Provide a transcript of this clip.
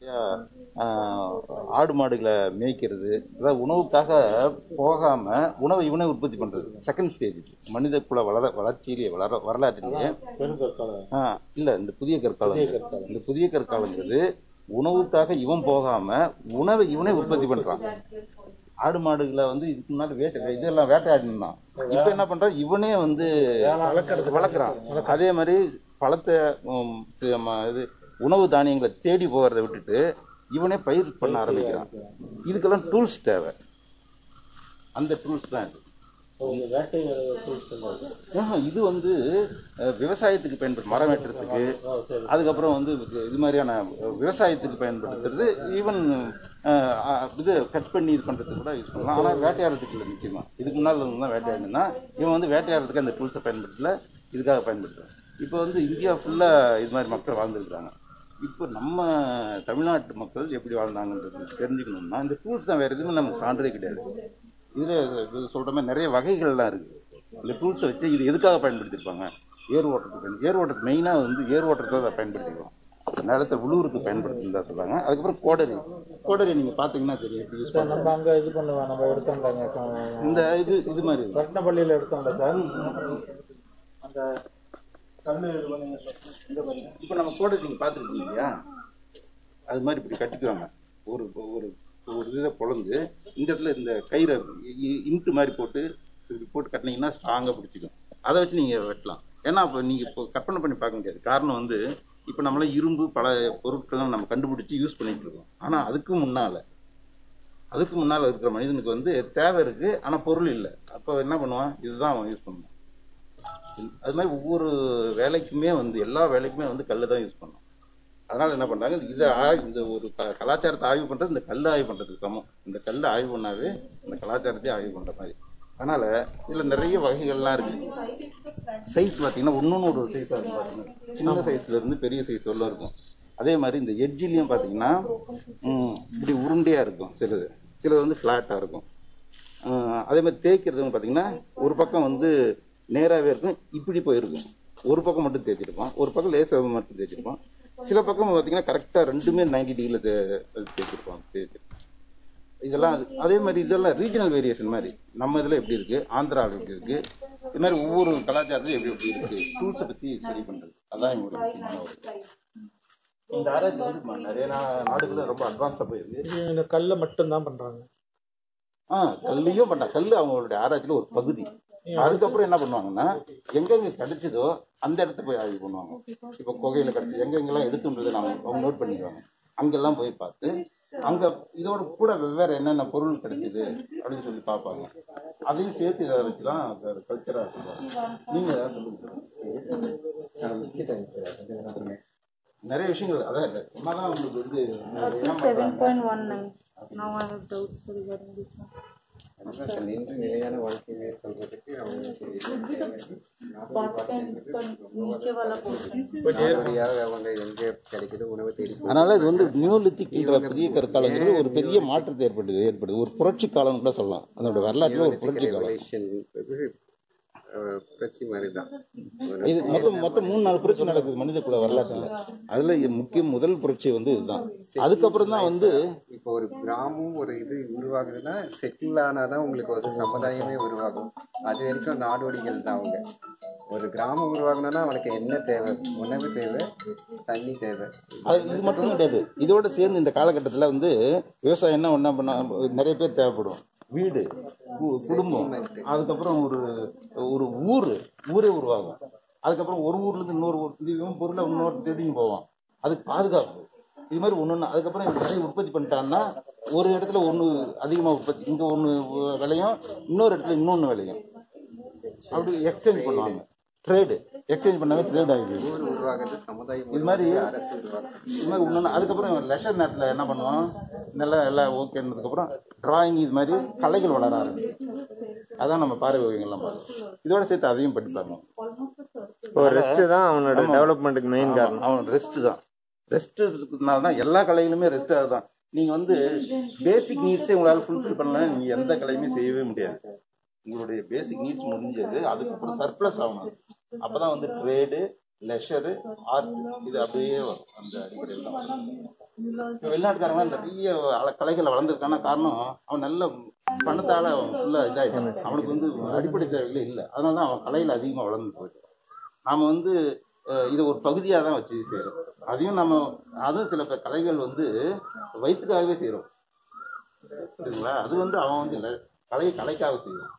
ஆஹ், ஆடு மாடுகளை மேய்க்கிறது அதாவது உணவுக்காக போகாம உணவை இவனே உற்பத்தி பண்றது செகண்ட் ஸ்டேஜ் மனித குல வளர வளர்ச்சியிலேயே வளர வரலாற்றிலேயே ஆ, இல்ல இந்த புதிய கற்காலம் இந்த புதிய கற்காலங்கிறது உணவுக்காக இவன் போகாம உணவை இவனே உற்பத்தி பண்றான் ஆடு மாடுகளை வந்து இதுக்கு முன்னாடி வேட்டை இதெல்லாம் வேட்டையாடினான் இப்ப என்ன பண்றான் இவனே வந்து வளர்க்குறான் அதே மாதிரி பழத்தை உம், சி- ம- இது உணவு தானியங்களை தேடி போகிறத விட்டுட்டு இவனே பயிர் பண்ண ஆரம்பிக்கிறான் இதுக்கெல்லாம் டூல்ஸ் தேவை அந்த டூல்ஸ் தான் இது வேட்டை டூல்ஸ் ஆஹா, இது வந்து அஹ், விவசாயத்துக்கு பயன்படும் மரம் வெட்டுறதுக்கு அதுக்கப்புறம் வந்து இது- இது மாதிரியான அஹ், விவசாயத்துக்கு பயன்படுத்துறது ஈவன் இது கட் பண்ணி இது பண்றதுக்கு கூட யூஸ் பண்ணலாம் ஆனால் வேட்டையாடுறதுக்கு இல்லை முக்கியமா இதுக்கு முன்னால் தான் வேட்டையாடுனா இவன் வந்து வேட்டையாடுறதுக்கு அந்த டூல்ஸை பயன்படுத்தல இதுக்காக பயன்படுத்துறான் இப்போ வந்து இந்தியா ஃபுல்லா இது மாதிரி மக்கள் வாழ்ந்துருக்காங்க இப்போ நம்ம தமிழ்நாட்டு மக்கள் எப்படி வாழ்ந்தாங்கன்றது தெரிஞ்சுக்கணும்னா இந்த டூல்ஸ் தான் வேற எதுவுமே நமக்கு சான்றே கிடையாது இதுல இது சொல்ற மாதிரி நிறைய வகைகள்லாம் இருக்கு இந்த டூல்ஸை வச்சு இது எதுக்காக பயன்படுத்தியிருப்பாங்க ஏர் ஓட்டுறதுக்கு பயன் ஏர் ஓட்டுறது மெயினாக வந்து ஏர் ஓட்டுறதை அதை பயன்படுத்திக்கலாம் நிலத்தை உழுவுறதுக்கு பயன்படுத்துன்னு தான் சொல்றாங்க அதுக்கப்புறம் கோடரி கோடரி நீங்க பாத்தீங்கன்னா தெரியும் எப்படி யூஸ் சார் நம்ம அங்க இது பண்ணுவோம் நம்ம எடுத்தோம்லங்க இந்த இது இது மாதிரி இருக்கும். கட்டணப்பள்ளியில எடுத்தோம்ல சார் அந்த கல்லு இது பண்ணுங்க இப்போ நம்ம கோடரி நீங்க பார்த்துருக்கீங்க இல்லையா அது மாதிரி இப்படி கட்டிக்குவாங்க ஒரு ஒரு ஒரு இதை பொழந்து இந்த இடத்துல இந்த கயிறை இ- இன்ட்டு மாதிரி போட்டு இப்படி போட்டு கட்டினீங்கன்னா ஸ்ட்ராங்காக பிடிச்சிக்கும் அதை வச்சு நீங்கள் வெட்டலாம் ஏன்னா இப்போ நீங்கள் இப்போ கற்பனை பண்ணி பார்க்க முடியாது காரணம் வந்து இப்போ நம்மளாம் இரும்பு பல பொருட்கள்லாம் நம்ம கண்டுபிடிச்சி யூஸ் பண்ணிட்டு இருக்கோம் ஆனால் அதுக்கு முன்னால் அதுக்கு முன்னால் இருக்கிற மனிதனுக்கு வந்து தேவை இருக்கு ஆனால் பொருள் இல்லை அப்போ என்ன பண்ணுவான் இதுதான் அவன் யூஸ் பண்ணுவான் அது மாதிரி ஒவ்வொரு வேலைக்குமே வந்து எல்லா வேலைக்குமே வந்து கல்லு தான் யூஸ் பண்ணும் அதனால என்ன பண்றாங்க இதை ஆய்- இந்த ஒரு க- கலாச்சாரத்தை ஆய்வு பண்றது இந்த கல்லை ஆய்வு பண்றதுக்கு சமம் இந்த கல்லை ஆய்வு பண்ணாவே இந்த கலாச்சாரத்தையும் ஆய்வு பண்ற மாதிரி அதனால இதுல நிறைய வகைகள்லாம் இருக்கு சைஸ் பாத்தீங்கன்னா ஒன்னொன்னு ஒரு சைஸா இருக்கும் பாத்தீங்கன்னா சின்ன சைஸ்ல இருந்து பெரிய சைஸ் வரலாம் இருக்கும் அதே மாதிரி இந்த எட்ஜிலையும் பாத்தீங்கன்னா ம், இப்படி உருண்டையா இருக்கும் சிலது சிலது வந்து ஃபிளாட்டா இருக்கும் ஆஹ் அதே மாதிரி தேய்க்கிறது பாத்தீங்கன்னா ஒரு பக்கம் வந்து நேராவே இருக்கும் இப்படி போயிருக்கும் ஒரு பக்கம் மட்டும் தேய்ச்சிருப்போம் ஒரு பக்கம் லேசாக மட்டும் தேய்ச்சிருப்போம் சில பக்கம் பாத்தீங்கன்னா கரெக்டா ரெண்டுமே நைன்டி டிகிரில தேய்ச்சிருப்போம் தேய்ச்சி இதெல்லாம் அது- அதே மாதிரி இதெல்லாம் ரீஜனல் வேரியேஷன் மாதிரி நம்ம இதுல எப்படி இருக்கு ஆந்திராவில் எப்படி இருக்கு இது மாதிரி ஒவ்வொரு கலாச்சாரத்திலும் எப்படி எப்படி இருக்கு டூல்ஸை பத்தி ஸ்டடி பண்றது அதான் எங்களோட முக்கியமான ஒரு இது. இந்த ஆராய்ச்சி வந்து ம- நிறைய நா- நாடுகள்ல ரொம்ப அட்வான்ஸா போயிருக்கு இது இந்த கல்லை மட்டும் தான் பண்றாங்க ஆ கல்லையும் பண்ண கல்லு அவங்களுடைய ஆராய்ச்சியில ஒரு பகுதி அதுக்கப்புறம் என்ன பண்ணுவாங்கன்னா எங்கெங்க கிடைச்சதோ அந்த இடத்த போய் ஆய்வு பண்ணுவாங்க இப்ப குகையில கிடைச்சது எங்க எங்கெல்லாம் எடுத்துன்றதை நாம அவங்க நோட் பண்ணிடுவாங்க அங்கெல்லாம் போய் பார்த்து அங்க இதோட கூட வெவ்வேறு என்னென்ன பொருள் கிடைச்சது அப்படின்னு சொல்லி பார்ப்பாங்க அதையும் சேர்த்து இதை வச்சுதான் கல்ச்சரா சொல்லுவாங்க நீங்க ஏதாவது சொல்லுங்க நிறைய விஷயங்கள் அதான் சொன்னாதான் உங்களுக்கு வந்து Seven point one nine. Now I have doubts regarding this one. நின்று நிலையான வாழ்க்கை மேற்கொள்வதற்கு அவங்களுக்கு Bottom point, नीचे वाला portion. நேரடியாக அவங்க எங்க கிடைக்குதோ உணவு தேடி அதனால இது வந்து நியூலித்திக்ன்ற புதிய கற்காலங்கிறது ஒரு பெரிய மாற்றத்தை ஏற்படுது ஏற்படுது ஒரு புரட்சி காலம் கூட சொல்லலாம் அதோட வரலாற்றுல ஒரு புரட்சி காலம் ரெவல்யூஷன் புரட்சி மாதிரி தான் இது மொத்தம் மொத்தம் மூணு நாலு புரட்சி நடக்குது மனித குல வரலாற்றுல அதுல இது முக்கிய முதல் புரட்சி வந்து இதுதான் அதுக்கப்புறம் தான் வந்து இப்போ ஒரு கிராமம் ஒரு இது உருவாகுதுன்னா செட்டில் ஆனாதான் உங்களுக்கு ஒரு சமுதாயமே உருவாகும் அது வரைக்கும் நாடோடிகள் தான் அவங்க ஒரு கிராமம் உருவாகணும்னா அவனுக்கு என்ன தேவை உணவு தேவை தண்ணி தேவை அது இது மட்டும் கிடையாது இதோட சேர்ந்து இந்த காலகட்டத்துல வந்து விவசாயம் என்ன ஒண்ணா பண்ண நிறைய பேர் தேவைப்படும் வீடு கு- குடும்பம் அதுக்கப்புறம் ஒரு ஒரு ஊரு ஊரே உருவாகும் அதுக்கப்புறம் ஒரு ஊர்ல இருந்து இன்னொரு ஊர் இது இவன் பொருளை இன்னொரு தேடின்னு போவான் அதுக்கு பாதுகாப்பு இது மாதிரி ஒண்ணு அதுக்கப்புறம் இவன் நிறைய உற்பத்தி பண்ணிட்டான்னா ஒரு இடத்துல ஒண்ணு அதிகமா உற்பத்தி இங்க ஒண்ணு விளையும் இன்னொரு இடத்துல இன்னொன்னு விளையும் அப்படி எக்ஸ்சேஞ்ச் பண்ணுவாங்க ட்ரேடு எக்ஸ்சேஞ்ச் பண்ணாவே ட்ரேட் ஆகிடுது ஊர் உருவாகிறது சமுதாயம் இது மாதிரி உருவாகுது, அரசு உருவாகுது இது மாதிரி ஒண்ணு அதுக்கப்புறம் லெஷர் நேரத்தில் என்ன பண்ணுவோம் நல்லா எல்லாம் ஓகேன்றதுக்கப்புறம் டிராயிங் இது மாதிரி கலைகள் வளர ஆரம்பிக்கும் அதான் நம்ம பாறை ஓவியங்கள்லாம் பார்க்கணும் இதோட சேர்த்து அதையும் படிப்பாங்க இப்போ ரெஸ்ட் தான் அவனோட டெவலப்மெண்ட்டுக்கு மெயின் ஆமா, காரணம் அவன் ரெஸ்ட் தான் ரெஸ்ட் இருக்கிறதுனால தான் எல்லா கலைகளுமே ரெஸ்ட் அதுதான் நீங்க வந்து பேசிக் நீட்ஸே உங்களால ஃபுல்ஃபில் பண்ணலாம் நீங்க எந்த கலையுமே செய்யவே முடியாது உங்களுடைய பேசிக் நீட்ஸ் முடிஞ்சது அதுக்கப்புறம் சர்ப்ளஸ் ஆகணும் அப்பதான் வந்து ட்ரேடு லெஷரு ஆர்ட் இது அப்படியே வரும் அந்த அடிப்படையில் தான் வரும். இப்ப வெளிநாட்டுக்காரங்க நிறைய அல- கலைகளை வளர்ந்துருக்கான காரணம் அவன் நல்ல பணத்தால ஃபுல்லா இதாயிட்டான் அவனுக்கு வந்து அடிப்படை தேவைகளே இல்லை அதனால தான் அவன் கலையில அதிகமா வளர்ந்து போயிட்டான் நாம வந்து அஹ், இதை ஒரு பகுதியாக தான் வச்சு செய்கிறோம் அதையும் நம்ம அதுவும் சில பேர் கலைகள் வந்து வயிற்றுக்காகவே செய்கிறோம் புரியுதுங்களா அது வந்து அவன் வந்து இல்லை கலையை கலைக்காக செய்வான்